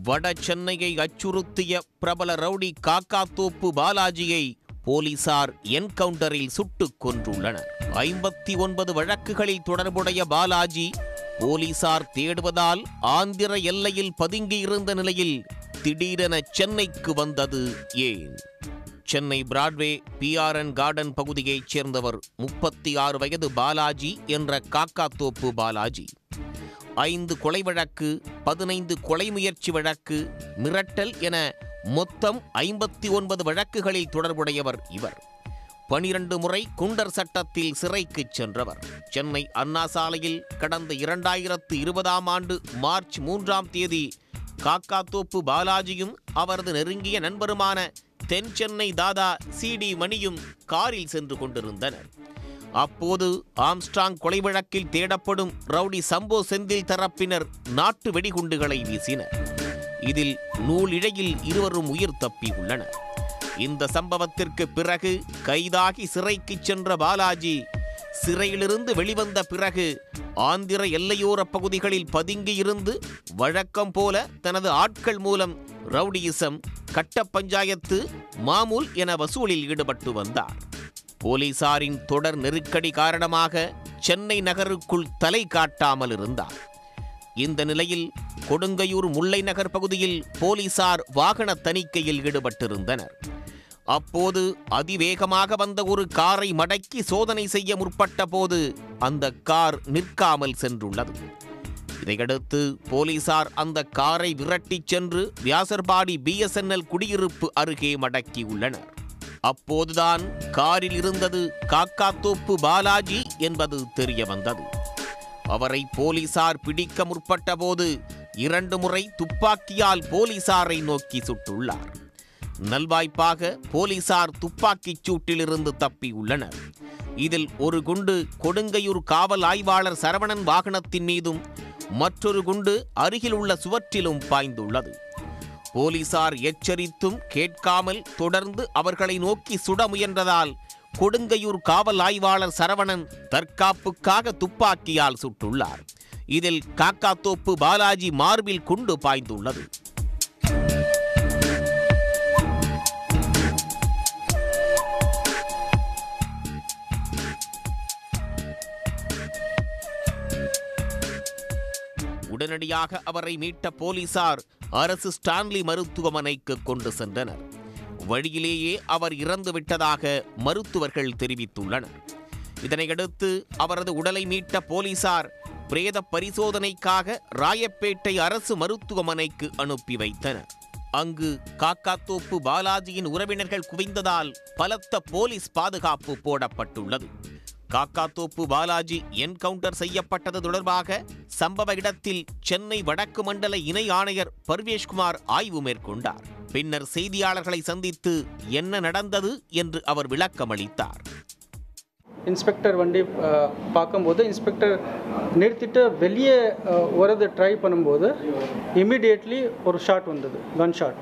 வட சென்னையை அச்சுறுத்திய பிரபல ரவுடி காக்காத்தோப்பு பாலாஜியை போலீசார் என்கவுண்டரில் சுட்டுக் கொன்றுள்ளனர் ஐம்பத்தி ஒன்பது வழக்குகளில் தொடர்புடைய பாலாஜி போலீசார் தேடுவதால் ஆந்திர எல்லையில் பதுங்கியிருந்த நிலையில் திடீரென சென்னைக்கு வந்தது ஏன் சென்னை பிராட்வே பிஆர்என் கார்டன் பகுதியைச் சேர்ந்தவர் முப்பத்தி ஆறு வயது பாலாஜி என்ற காக்காத்தோப்பு பாலாஜி ஐந்து கொலை வழக்கு பதினைந்து கொலை முயற்சி வழக்கு மிரட்டல் என மொத்தம் ஐம்பத்தி ஒன்பது வழக்குகளில் தொடர்புடையவர் இவர் பனிரண்டு முறை குண்டர் சட்டத்தில் சிறைக்குச் சென்றவர் சென்னை அண்ணா சாலையில் கடந்த இரண்டாயிரத்து இருபதாம் ஆண்டு மார்ச் மூன்றாம் தேதி காக்காத்தோப்பு பாலாஜியும் அவரது நெருங்கிய நண்பருமான தென் சென்னை தாதா சி டி மணியும் காரில் சென்று கொண்டிருந்தனர் அப்போது ஆம்ஸ்ட்ராங் கொலை வழக்கில் தேடப்படும் ரவுடி சம்போ செந்தில் தரப்பினர் நாட்டு வெடிகுண்டுகளை வீசினர் இதில் நூலிழையில் இருவரும் உயிர் தப்பி உள்ளனர் இந்த சம்பவத்திற்கு பிறகு கைதாகி சிறைக்குச் சென்ற பாலாஜி சிறையிலிருந்து வெளிவந்த பிறகு ஆந்திர எல்லையோர பகுதிகளில் பதுங்கியிருந்து வழக்கம் போல தனது ஆட்கள் மூலம் ரவுடியிசம் கட்ட பஞ்சாயத்து மாமூல் என வசூலில் ஈடுபட்டு வந்தார் போலீசாரின் தொடர் நெருக்கடி காரணமாக சென்னை நகருக்குள் தலை காட்டாமல் இருந்தார் இந்த நிலையில் கொடுங்கையூர் முல்லை நகர் பகுதியில் போலீசார் வாகன தணிக்கையில் ஈடுபட்டிருந்தனர் அப்போது அதிவேகமாக வந்த ஒரு காரை மடக்கி சோதனை செய்ய முற்பட்ட போது அந்த கார் நிற்காமல் சென்றுள்ளது இதையடுத்து போலீசார் அந்த காரை விரட்டிச் சென்று வியாசர்பாடி பிஎஸ்என்எல் குடியிருப்பு அருகே மடக்கியுள்ளனர் அப்போதுதான் காரில் இருந்தது காக்காத்தோப்பு பாலாஜி என்பது தெரிய வந்தது அவரை போலீசார் பிடிக்க முற்பட்டபோது இரண்டு முறை துப்பாக்கியால் போலீசாரை நோக்கி சுட்டுள்ளார் நல்வாய்ப்பாக போலீசார் துப்பாக்கிச் சூட்டிலிருந்து தப்பியுள்ளனர் இதில் ஒரு குண்டு கொடுங்கையூர் காவல் ஆய்வாளர் சரவணன் வாகனத்தின் மீதும் மற்றொரு குண்டு அருகில் உள்ள சுவற்றிலும் பாய்ந்துள்ளது போலீசார் எச்சரித்தும் கேட்காமல் தொடர்ந்து அவர்களை நோக்கி சுட முயன்றதால் கொடுங்கையூர் காவல் ஆய்வாளர் சரவணன் தற்காப்புக்காக துப்பாக்கியால் சுட்டுள்ளார் இதில் காக்காத்தோப்பு பாலாஜி மார்பில் குண்டு பாய்ந்துள்ளது உடனடியாக அவரை மீட்ட போலீசார் அரசு ஸ்டான்லி மருத்துவமனைக்கு கொண்டு சென்றனர் வழியிலேயே அவர் இறந்து விட்டதாக மருத்துவர்கள் தெரிவித்துள்ளனர் இதனையடுத்து அவரது உடலை மீட்ட போலீசார் பிரேத பரிசோதனைக்காக ராயப்பேட்டை அரசு மருத்துவமனைக்கு அனுப்பி வைத்தனர் அங்கு காக்காத்தோப்பு பாலாஜியின் உறவினர்கள் குவிந்ததால் பலத்த போலீஸ் பாதுகாப்பு போடப்பட்டுள்ளது காக்காத்தோப்பு பாலாஜி என்கவுண்டர் செய்யப்பட்டது தொடர்பாக சம்பவ இடத்தில் சென்னை வடக்கு மண்டல இணை ஆணையர் பர்வேஷ்குமார் ஆய்வு மேற்கொண்டார் பின்னர் செய்தியாளர்களை சந்தித்து என்ன நடந்தது என்று அவர் விளக்கமளித்தார் இன்ஸ்பெக்டர் வண்டி அஹ், பார்க்கும்போது இன்ஸ்பெக்டர் நிறுத்திட்டு வெளியே அஹ், வரது ட்ரை பண்ணும்போது இமிடியேட்லி ஒரு ஷாட் வந்தது கன் ஷாட்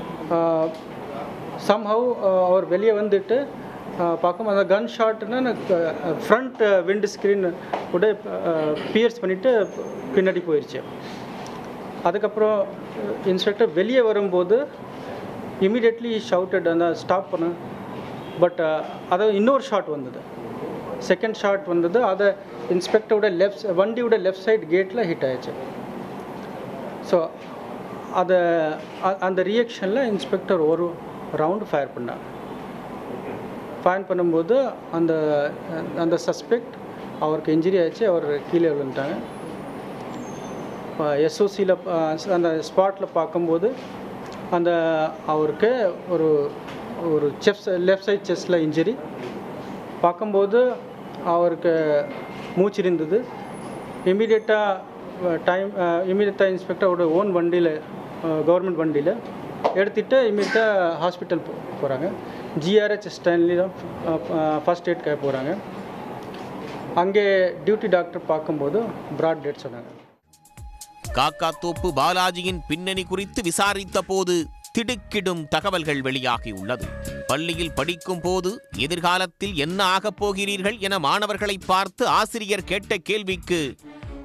சம்ஹவ் அவர் வெளியே வந்துட்டு அஹ், பார்க்கும் அந்த கன் ஷாட்னா ஃப்ரண்ட் விண்ட் ஸ்க்ரீன் கூட பியர்ஸ் பண்ணிவிட்டு பின்னாடி போயிடுச்சு அதுக்கப்புறம் இன்ஸ்பெக்டர் வெளியே வரும்போது இமிடியட்லி ஷவுட்டட் அந்த ஸ்டாப் பண்ண பட் அது இன்னொரு ஷாட் வந்தது செகண்ட் ஷாட் வந்தது அதை இன்ஸ்பெக்டரோட லெஃப்ட் வண்டியோட லெஃப்ட் சைடு கேட்டில் ஹிட் ஆயிடுச்சு ஸோ அதை அ- அந்த ரியாக்ஷனில் இன்ஸ்பெக்டர் ஒரு ரவுண்டு ஃபயர் பண்ணார் ஃபயர் பண்ணும்போது அந்த அந்த சஸ்பெக்ட் அவருக்கு இன்ஜுரி ஆச்சு அவர் கீழே விழுந்துட்டாங்க எஸ்ஓசியில் அந்த ஸ்பாட்டில் பார்க்கும்போது அந்த அவருக்கு ஒரு ஒரு செஃப் லெஃப்ட் சைட் செஸ்டில் இன்ஜுரி பார்க்கும்போது அவருக்கு மூச்சு இருந்தது இமீடியட்டாக டைம் இமீடியட்டாக இன்ஸ்பெக்டரோட ஓன் வண்டியில் கவர்மெண்ட் வண்டியில் எடுத்துகிட்டு இமீடியட்டாக ஹாஸ்பிட்டல் போகிறாங்க ஜிஆர்ஹெச் ஸ்டான்லி தான் ஃபஸ்ட் எய்ட்காக போகிறாங்க அங்கே டியூட்டி டாக்டர் பார்க்கும்போது ப்ராட் டேட் சொன்னாங்க காக்காத்தோப்பு பாலாஜியின் பின்னணி குறித்து விசாரித்த போது திடுக்கிடும் தகவல்கள் வெளியாகியுள்ளது பள்ளியில் படிக்கும் போது எதிர்காலத்தில் என்ன ஆகப் போகிறீர்கள் என மாணவர்களை பார்த்து ஆசிரியர் கேட்ட கேள்விக்கு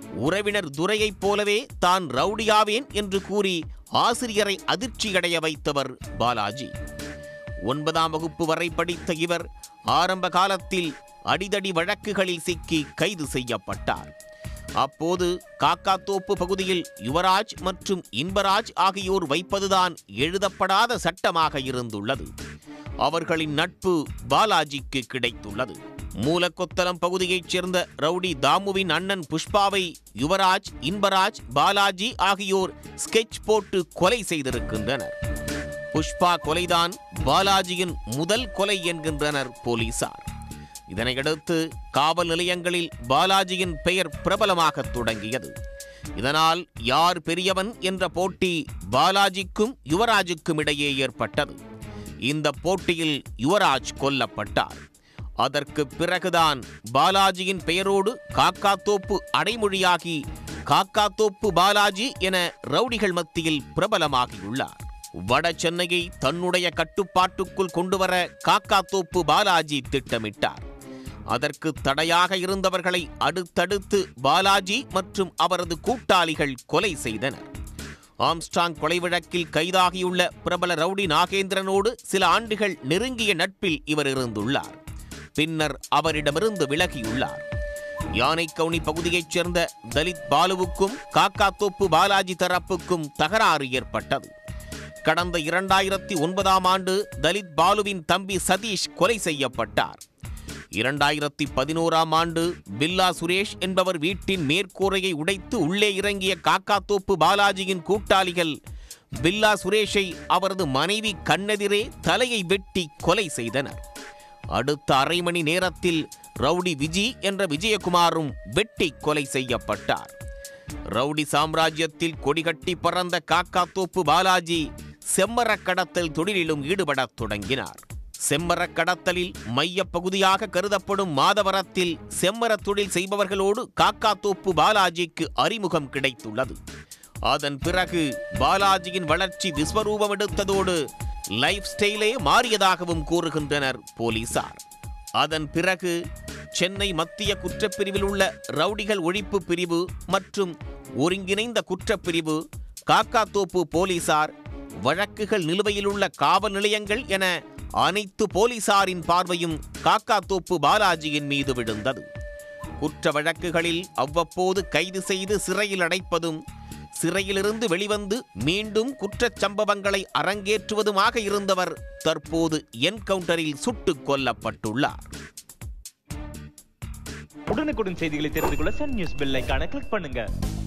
உறவினர் துரையைப் போலவே தான் ரவுடியாவேன் என்று கூறி ஆசிரியரை அதிர்ச்சியடைய வைத்தவர் பாலாஜி ஒன்பதாம் வகுப்பு வரை படித்த இவர் ஆரம்ப காலத்தில் அடிதடி வழக்குகளில் சிக்கி கைது செய்யப்பட்டார் அப்போது காக்காத்தோப்பு பகுதியில் யுவராஜ் மற்றும் இன்பராஜ் ஆகியோர் வைப்பதுதான் எழுதப்படாத சட்டமாக இருந்துள்ளது அவர்களின் நட்பு பாலாஜிக்கு கிடைத்துள்ளது மூலக்கொத்தலம் பகுதியைச் சேர்ந்த ரவுடி தாமுவின் அண்ணன் புஷ்பாவை யுவராஜ் இன்பராஜ் பாலாஜி ஆகியோர் ஸ்கெட்ச் போட்டு கொலை செய்திருக்கின்றனர் புஷ்பா கொலைதான் பாலாஜியின் முதல் கொலை என்கின்றனர் போலீசார் இதனையடுத்து காவல் நிலையங்களில் பாலாஜியின் பெயர் பிரபலமாக தொடங்கியது இதனால் யார் பெரியவன் என்ற போட்டி பாலாஜிக்கும் யுவராஜுக்கும் இடையே ஏற்பட்டது இந்த போட்டியில் யுவராஜ் கொல்லப்பட்டார் அதற்கு பிறகுதான் பாலாஜியின் பெயரோடு காக்காத்தோப்பு அடைமொழியாகி காக்காத்தோப்பு பாலாஜி என ரவுடிகள் மத்தியில் பிரபலமாகியுள்ளார் வட சென்னையை தன்னுடைய கட்டுப்பாட்டுக்குள் கொண்டுவர காக்காத்தோப்பு பாலாஜி திட்டமிட்டார் அதற்கு தடையாக இருந்தவர்களை அடுத்தடுத்து பாலாஜி மற்றும் அவரது கூட்டாளிகள் கொலை செய்தனர் ஆம்ஸ்டாங் கொலை வழக்கில் கைதாகியுள்ள பிரபல ரவுடி நாகேந்திரனோடு சில ஆண்டுகள் நெருங்கிய நட்பில் இவர் இருந்துள்ளார் பின்னர் அவரிடமிருந்து விலகியுள்ளார் யானைக்கவுனி பகுதியைச் சேர்ந்த தலித் பாலுவுக்கும் காக்காத்தோப்பு பாலாஜி தரப்புக்கும் தகராறு ஏற்பட்டது கடந்த இரண்டாயிரத்தி ஒன்பதாம் ஆண்டு தலித் பாலுவின் தம்பி சதீஷ் கொலை செய்யப்பட்டார் இரண்டாயிரத்தி பதினோராம் ஆண்டு பில்லா சுரேஷ் என்பவர் வீட்டின் மேற்கூரையை உடைத்து உள்ளே இறங்கிய காக்காத்தோப்பு பாலாஜியின் கூட்டாளிகள் பில்லா சுரேஷை அவரது மனைவி கண்ணெதிரே தலையை வெட்டி கொலை செய்தனர் அடுத்த அரை மணி நேரத்தில் ரவுடி விஜி என்ற விஜயகுமாரும் வெட்டி கொலை செய்யப்பட்டார் ரவுடி சாம்ராஜ்யத்தில் கொடிகட்டி பறந்த காக்காத்தோப்பு பாலாஜி செம்மரக் கடத்தல் தொழிலிலும் ஈடுபடத் தொடங்கினார் செம்மரக் கடத்தலில் மையப் பகுதியாக கருதப்படும் மாதவரத்தில் செம்மரத் தொழில் செய்பவர்களோடு காக்காத்தோப்பு பாலாஜிக்கு அறிமுகம் கிடைத்துள்ளது அதன் பிறகு பாலாஜியின் வளர்ச்சி விஸ்வரூபம் எடுத்ததோடு லைஃப் ஸ்டைலே மாறியதாகவும் கூறுகின்றனர் போலீசார் அதன் பிறகு சென்னை மத்திய குற்றப்பிரிவில் உள்ள ரவுடிகள் ஒழிப்பு பிரிவு மற்றும் ஒருங்கிணைந்த குற்றப்பிரிவு காக்காத்தோப்பு போலீசார் வழக்குகள் நிலுவையில் உள்ள காவல் நிலையங்கள் என அனைத்து போலீசாரின் பார்வையும் காக்காத்தோப்பு பாலாஜியின் மீது விழுந்தது குற்ற வழக்குகளில் அவ்வப்போது கைது செய்து சிறையில் அடைப்பதும் சிறையிலிருந்து வெளிவந்து மீண்டும் குற்றச் சம்பவங்களை அரங்கேற்றுவதுமாக இருந்தவர் தற்போது என்கவுண்டரில் சுட்டுக் கொல்லப்பட்டுள்ளார் உடனுக்குடன் செய்திகளை தெரிந்து கொள்ள சன் நியூஸ் பெல் ஐகானை கிளிக் பண்ணுங்க